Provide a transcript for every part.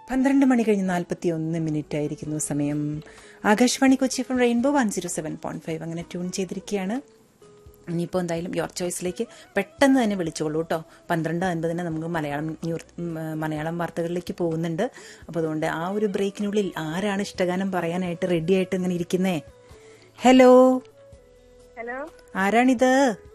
പന്ത്രണ്ട് മണി കഴിഞ്ഞ് നാൽപ്പത്തി ഒന്ന് മിനിറ്റ് ആയിരിക്കുന്നു സമയം Akashvani Kochi from rainbow one zero seven point five അങ്ങനെ ട്യൂൺ ചെയ്തിരിക്കുകയാണ് ഇനിയിപ്പോൾ എന്തായാലും യോർ ചോയ്സിലേക്ക് പെട്ടെന്ന് തന്നെ വിളിച്ചോളൂ കേട്ടോ പന്ത്രണ്ട് അൻപതിന് നമുക്ക് മലയാളം ന്യൂർ ഉം, മലയാളം വാർത്തകളിലേക്ക് പോകുന്നുണ്ട് അപ്പോൾ അതുകൊണ്ട് ആ ഒരു ബ്രേക്കിനുള്ളിൽ ആരാണ് ഇഷ്ടഗാനം പറയാനായിട്ട് റെഡി ആയിട്ട് ഇങ്ങനെ ഇരിക്കുന്നേ ഹലോ ഹലോ ആരാണിത്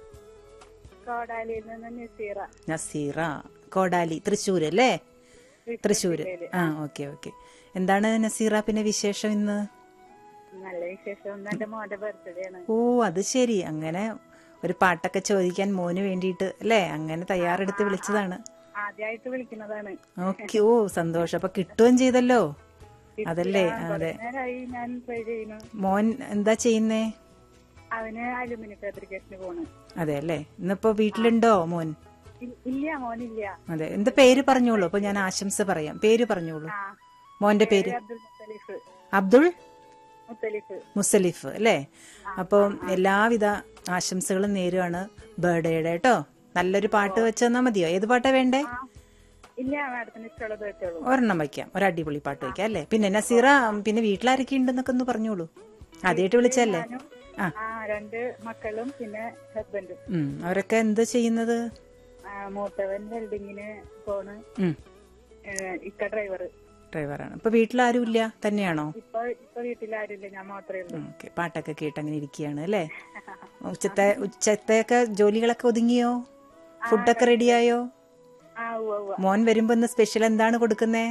കോടാലിയിൽ നിന്ന് നസീറ നസീറ കോടാലി തൃശ്ശൂർ അല്ലേ തൃശ്ശൂര് ആ ഓക്കെ ഓക്കെ എന്താണ് നസീറ പിന്നെ വിശേഷം ഇന്ന് നല്ല വിശേഷം ഒന്ന് എന്റെ മോന്റെ ബർത്ത്ഡേ ആണ് ഓ അത് ശരി അങ്ങനെ ഒരു പാട്ടൊക്കെ ചോദിക്കാൻ മോന് വേണ്ടിയിട്ട് അല്ലേ അങ്ങനെ തയ്യാറെടുത്ത് വിളിച്ചതാണ് ആദ്യമായിട്ട് വിളിക്കുന്നതാണ് ഓക്കെ ഓ സന്തോഷം അപ്പൊ കിട്ടുകയും ചെയ്തല്ലോ അതല്ലേ അതെ നേരമായി ഞാൻ ട്രൈ ചെയ്യുന്നു മോൻ എന്താ ചെയ്യുന്നേ അവന് അലുമിനി ഫാബ്രിക്കേഷന് പോണ് അതെ അല്ലേ ഇന്നിപ്പോ വീട്ടിലുണ്ടോ മോൻ ഇ- ഇല്ല മോനില്ല അതെ എന്താ പേര് പറഞ്ഞോളൂ അപ്പൊ ഞാൻ ആശംസ പറയാം പേര് പറഞ്ഞോളൂ ആ മോന്റെ പേര് അബ്ദുൽ മുത്തലിഫ് അബ്ദുൾ മുത്തലിഫ് മുസലിഫ് അല്ലേ അപ്പം എല്ലാവിധ ആശംസകളും നേരുവാണ് ബർത്ത്ഡേയുടെ കേട്ടോ നല്ലൊരു പാട്ട് വെച്ച് തന്നാ മതിയോ ഏത് പാട്ടാ വേണ്ടേ ആ ഇല്ല മാഡത്തിന് ഇഷ്ടമുള്ളത് വെച്ചോളൂ ഒരെണ്ണം വയ്ക്കാം ഒരു അടിപൊളി പാട്ട് വയ്ക്കാം അല്ലേ പിന്നെ നസീറ പിന്നെ വീട്ടിലാരൊക്കെ ഉണ്ടെന്നൊക്കെ ഒന്ന് പറഞ്ഞോളൂ ആദ്യമായിട്ട് വിളിച്ചല്ലേ ഞാനും ആ ആ രണ്ട് മക്കളും പിന്നെ ഹസ്ബൻഡും ഉം അവരൊക്കെ എന്ത് ചെയ്യുന്നത് ആ, മൂത്തവൻ വെൽഡിങ്ങിന് പോണ് ഉം ഏഹ്, ഇക്ക ഡ്രൈവർ ഡ്രൈവറാണ് ഇപ്പൊ വീട്ടിലാരും ഇല്ല തന്നെയാണോ ഇപ്പൊ ഇപ്പൊ വീട്ടിലാരുമില്ല ഞാൻ മാത്രമേ ഉള്ളൂ ഓക്കെ പാട്ടൊക്കെ കേട്ട് അങ്ങനെ ഇരിക്കുകയാണ് അല്ലേ ഉച്ചത്തെ ഉച്ചത്തെയൊക്കെ ജോലികളൊക്കെ ഒതുങ്ങിയോ ഫുഡൊക്കെ റെഡിയായോ ആ ഉവ്വ ഉവ്വ മോൻ വരുമ്പോ ഇന്ന് സ്പെഷ്യൽ എന്താണ് കൊടുക്കുന്നേ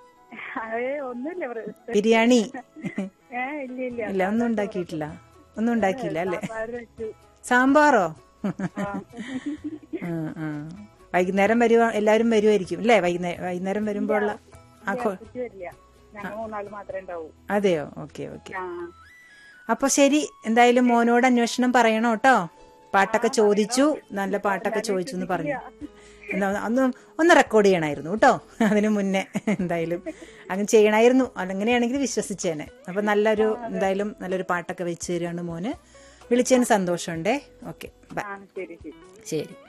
അത് ഒന്നുമില്ല ഇവിടെ. ബിരിയാണി ഏ ഇല്ല ഇല്ല ഇല്ല ഒന്നും ഉണ്ടാക്കിയിട്ടില്ല ഒന്നും ഉണ്ടാക്കിയില്ല അല്ലേ സാമ്പാർ വെച്ചു സാമ്പാറോ ആ. ആ, ആ. വൈകുന്നേരം വരുവാ എല്ലാവരും വരുമായിരിക്കും അല്ലേ വൈകുന്നേരം വൈകുന്നേരം വരുമ്പോ ഉള്ള ആഘോ ഉച്ചയ്ക്ക് വരില്ല ഞങ്ങൾ മൂന്നാള് മാത്രമേ ഉണ്ടാവൂ അതെയോ ഓക്കെ ഓക്കെ ആ അപ്പൊ ശരി എന്തായാലും മോനോട് അന്വേഷണം പറയണോ കേട്ടോ പാട്ടൊക്കെ ചോദിച്ചു നല്ല പാട്ടൊക്കെ ചോദിച്ചു എന്ന് പറഞ്ഞു എന്നാ ഒന്ന് ഒന്ന് റെക്കോർഡ് ചെയ്യണമായിരുന്നു കേട്ടോ അതിനു മുന്നേ എന്തായാലും അങ്ങനെ ചെയ്യണമായിരുന്നു അതങ്ങനെയാണെങ്കിൽ വിശ്വസിച്ചേനെ അപ്പൊ നല്ലൊരു എന്തായാലും നല്ലൊരു പാട്ടൊക്കെ വെച്ച് തരികയാണ് മോന് വിളിച്ചതിന് സന്തോഷമുണ്ടേ ഓക്കെ ബൈ ആ ശരി ശരി ശരി